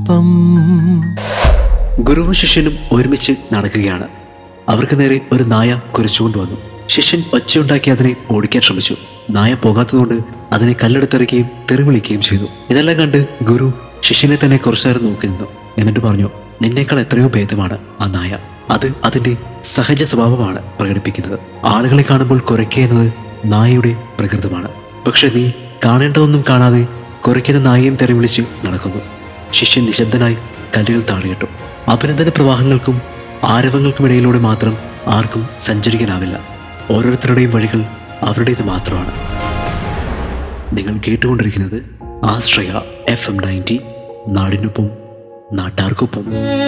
ഒപ്പം ഗുരുവും ശിഷ്യനും ഒരുമിച്ച് നടക്കുകയാണ് അവർക്ക് നേരെ ഒരു നായ കുരച്ചുകൊണ്ട് വന്നു ശിഷ്യൻ ഒച്ചയുണ്ടാക്കി അതിനെ ഓടിക്കാൻ ശ്രമിച്ചു നായ പോകാത്തതുകൊണ്ട് അതിനെ കല്ലെടുത്തെറിക്കുകയും തെറിവിളിക്കുകയും ചെയ്തു ഇതെല്ലാം കണ്ട് ഗുരു ശിഷ്യനെ തന്നെ കുറച്ചു നേരം നോക്കി നിന്നു എന്നിട്ട് പറഞ്ഞു നിന്നേക്കാൾ എത്രയോ ഭേദമാണ് ആ നായ അത് അതിന്റെ സഹജ സ്വഭാവമാണ് പ്രകടിപ്പിക്കുന്നത് ആളുകളെ കാണുമ്പോൾ കുരയ്ക്കുക എന്നത് നായയുടെ പ്രകൃതമാണ് പക്ഷെ നീ കാണേണ്ടതൊന്നും കാണാതെ കുരയ്ക്കുന്ന നായയും തെറിവിളിച്ച് നടക്കുന്നു ശിഷ്യൻ നിശബ്ദനായി കല്ലുകൾ താഴെയിട്ടു അഭിനന്ദന പ്രവാഹങ്ങൾക്കും ആരവങ്ങൾക്കുമിടയിലൂടെ മാത്രം ആർക്കും സഞ്ചരിക്കാനാവില്ല ഓരോരുത്തരുടെയും വഴികൾ അവരുടേത് മാത്രമാണ് നിങ്ങൾ കേട്ടുകൊണ്ടിരിക്കുന്നത് ആശ്രയ എഫ് എം നയൻറ്റി നാടിനൊപ്പം നാട്ടാർക്കൊപ്പം